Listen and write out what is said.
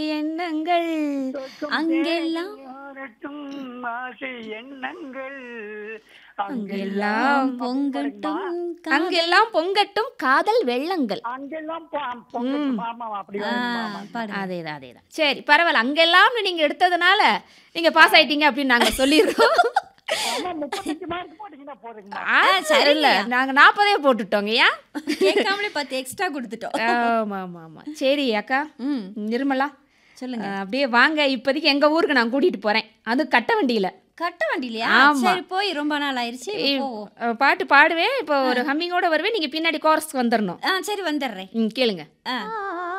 எண்ணங்கள் அங்கெல்லாம் யாரட்டும் ஆசை எண்ணங்கள் அங்கெல்லாம் பொங்கட்டும் அங்கெல்லாம் பொங்கட்டும் காதல் வெள்ளங்கள் அங்கெல்லாம் பொ- பொங்கட்டும் ஆமா அப்படி வரும், ஆமா. பாடுங்க அதேதான் அதேதான் சரி பரவாயில்ல அங்கெல்லாம் நீங்க எடுத்ததுனால நீங்க பாஸ் ஆயிட்டீங்க அப்படின்னு நாங்க சொல்லிடுறோம் ஆமா, முப்பத்தஞ்சு மார்க் போட்டீங்கன்னா போதுங்கம்மா ஆ, சரி இல்ல நாங்க நாற்பதே போட்டுட்டோங்க ஏன் கேட்காமலே பத்து எக்ஸ்ட்ரா கொடுத்துட்டோம் ஆமா ஆமா ஆமா சரி அக்கா ம் நிர்மலா சொல்லுங்க ஆ, அப்படியே வாங்க இப்போதைக்கு எங்க ஊருக்கு நான் கூட்டிட்டு போறேன் அது கட்ட வண்டியில கட்ட வண்டிலையா ஆமா. சரி போய் ரொம்ப நாள் ஆயிருச்சு இப்ப போவோம் அஹ், பாட்டு பாடுவேன் இப்போ ஒரு ஹம்மிங்கோட வருவேன் நீங்க பின்னாடி கோரஸ்க்கு வந்துடணும் ஆ சரி வந்துடுறேன் ம் கேளுங்க ஆ